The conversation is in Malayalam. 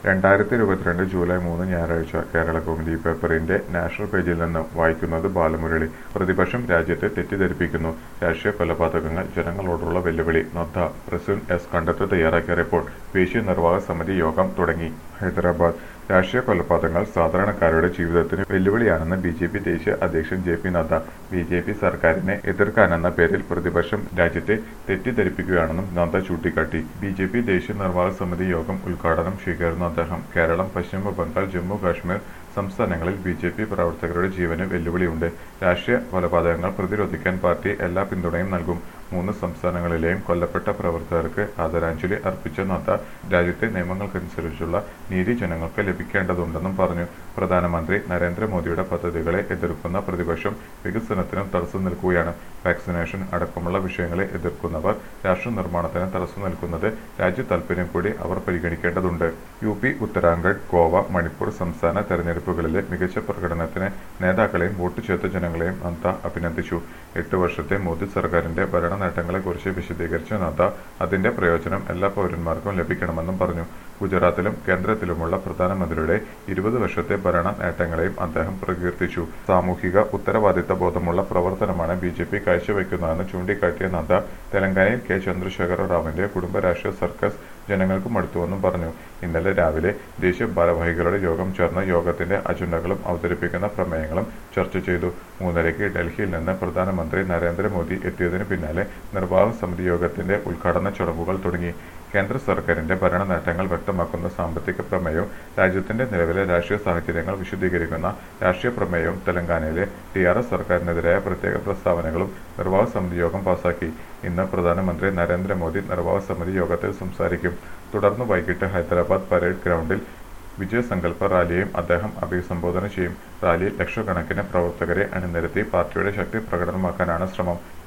രണ്ടായിരത്തി ഇരുപത്തിരണ്ട് ജൂലൈ മൂന്ന് ഞായറാഴ്ച കേരള കൗമുദി പേപ്പറിന്റെ നാഷണൽ പേജിൽ നിന്ന് വായിക്കുന്നത് ബാലമുരളി പ്രതിപക്ഷം രാജ്യത്തെ തെറ്റിദ്ധരിപ്പിക്കുന്നു രാഷ്ട്രീയ കൊലപാതകങ്ങൾ ജനങ്ങളോടുള്ള വെല്ലുവിളി നദ്ദ പ്രസൂൻ എസ് കണ്ടെത്തി തയ്യാറാക്കിയ റിപ്പോർട്ട് ദേശീയ നിർവാഹക സമിതി യോഗം തുടങ്ങി ഹൈദരാബാദ് രാഷ്ട്രീയ കൊലപാതകങ്ങൾ സാധാരണക്കാരുടെ ജീവിതത്തിന് വെല്ലുവിളിയാണെന്ന് ബി ജെ പി ദേശീയ അധ്യക്ഷൻ J P Nadda B J P സർക്കാരിനെ എതിർക്കാനെന്ന പേരിൽ പ്രതിപക്ഷം രാജ്യത്തെ തെറ്റിദ്ധരിപ്പിക്കുകയാണെന്നും നദ്ദ ചൂണ്ടിക്കാട്ടി ബി ജെ പി ദേശീയ നിർവാഹക സമിതി യോഗം ഉദ്ഘാടനം ചെയ്യുകയായിരുന്നു അദ്ദേഹം കേരളം പശ്ചിമ ബംഗാൾ ജമ്മു കാശ്മീർ സംസ്ഥാനങ്ങളിൽ ബി ജെ പി പ്രവർത്തകരുടെ ജീവന് വെല്ലുവിളിയുണ്ട് രാഷ്ട്രീയ കൊലപാതകങ്ങൾ പ്രതിരോധിക്കാൻ പാർട്ടി എല്ലാ പിന്തുണയും നൽകും മൂന്ന് സംസ്ഥാനങ്ങളിലെയും കൊല്ലപ്പെട്ട പ്രവർത്തകർക്ക് ആദരാഞ്ജലി അർപ്പിച്ച നദ്ദ രാജ്യത്തെ നിയമങ്ങൾക്കനുസരിച്ചുള്ള നീതി ജനങ്ങൾക്ക് ലഭിക്കേണ്ടതുണ്ടെന്നും പറഞ്ഞു പ്രധാനമന്ത്രി നരേന്ദ്രമോദിയുടെ പദ്ധതികളെ എതിർക്കുന്ന പ്രതിപക്ഷം വികസനത്തിനും തടസ്സം നിൽക്കുകയാണ് വാക്സിനേഷൻ അടക്കമുള്ള വിഷയങ്ങളെ എതിർക്കുന്നവർ രാഷ്ട്ര നിർമ്മാണത്തിന് തടസ്സം നിൽക്കുന്നത് രാജ്യ താൽപര്യം കൂടി അവർ പരിഗണിക്കേണ്ടതുണ്ട് യു പി ഉത്തരാഖണ്ഡ് ഗോവ മണിപ്പൂർ സംസ്ഥാന തെരഞ്ഞെടുപ്പുകളിലെ മികച്ച പ്രകടനത്തിന് നേതാക്കളെയും വോട്ട് ചെയ്ത ജനങ്ങളെയും നദ്ദ അഭിനന്ദിച്ചു എട്ട് വർഷത്തെ മോദി സർക്കാരിന്റെ ഭരണ നേട്ടങ്ങളെക്കുറിച്ച് വിശദീകരിച്ച നദ്ദ അതിന്റെ പ്രയോജനം എല്ലാ പൗരന്മാർക്കും ലഭിക്കണമെന്നും പറഞ്ഞു ഗുജറാത്തിലും കേന്ദ്രത്തിലുമുള്ള പ്രധാനമന്ത്രിയുടെ ഇരുപത് വർഷത്തെ ഭരണ നേട്ടങ്ങളെയും അദ്ദേഹം പ്രകീർത്തിച്ചു സാമൂഹിക ഉത്തരവാദിത്ത ബോധമുള്ള പ്രവർത്തനമാണ് ബി ജെ പി കാഴ്ചവെക്കുന്നതെന്ന് ചൂണ്ടിക്കാട്ടിയ നദ്ദ തെലങ്കാനയിൽ കെ ചന്ദ്രശേഖര റാവുവിന്റെ കുടുംബ രാഷ്ട്രീയ സർക്കസ് ജനങ്ങൾക്ക് മടുത്തുവെന്നും പറഞ്ഞു ഇന്നലെ രാവിലെ ദേശീയ ഭാരവാഹികളുടെ യോഗം ചേർന്ന് യോഗത്തിന്റെ അജണ്ടകളും അവതരിപ്പിക്കുന്ന പ്രമേയങ്ങളും ചർച്ച ചെയ്തു മൂന്നരയ്ക്ക് ഡൽഹിയിൽ നിന്ന് പ്രധാനമന്ത്രി നരേന്ദ്രമോദി എത്തിയതിനു പിന്നാലെ നിർവാഹക സമിതി യോഗത്തിന്റെ ഉദ്ഘാടന ചടങ്ങുകൾ തുടങ്ങി കേന്ദ്ര സർക്കാരിന്റെ ഭരണ നേട്ടങ്ങൾ വ്യക്തമാക്കുന്ന സാമ്പത്തിക പ്രമേയവും രാജ്യത്തിന്റെ നിലവിലെ രാഷ്ട്രീയ സാഹചര്യങ്ങൾ വിശദീകരിക്കുന്ന രാഷ്ട്രീയ പ്രമേയവും തെലങ്കാനയിലെ ടി ആർ എസ് സർക്കാരിനെതിരായ പ്രത്യേക പ്രസ്താവനകളും നിർവാഹക സമിതി യോഗം പാസാക്കി ഇന്ന് പ്രധാനമന്ത്രി നരേന്ദ്രമോദി നിർവാഹക സമിതി യോഗത്തിൽ സംസാരിക്കും തുടർന്ന് വൈകിട്ട് ഹൈദരാബാദ് പരേഡ് ഗ്രൗണ്ടിൽ വിജയസങ്കല്പ റാലിയെയും അദ്ദേഹം അഭിസംബോധന ചെയ്യും റാലിയിൽ ലക്ഷക്കണക്കിന് പ്രവർത്തകരെ അണിനിരത്തി പാർട്ടിയുടെ ശക്തി പ്രകടനമാക്കാനാണ് ശ്രമം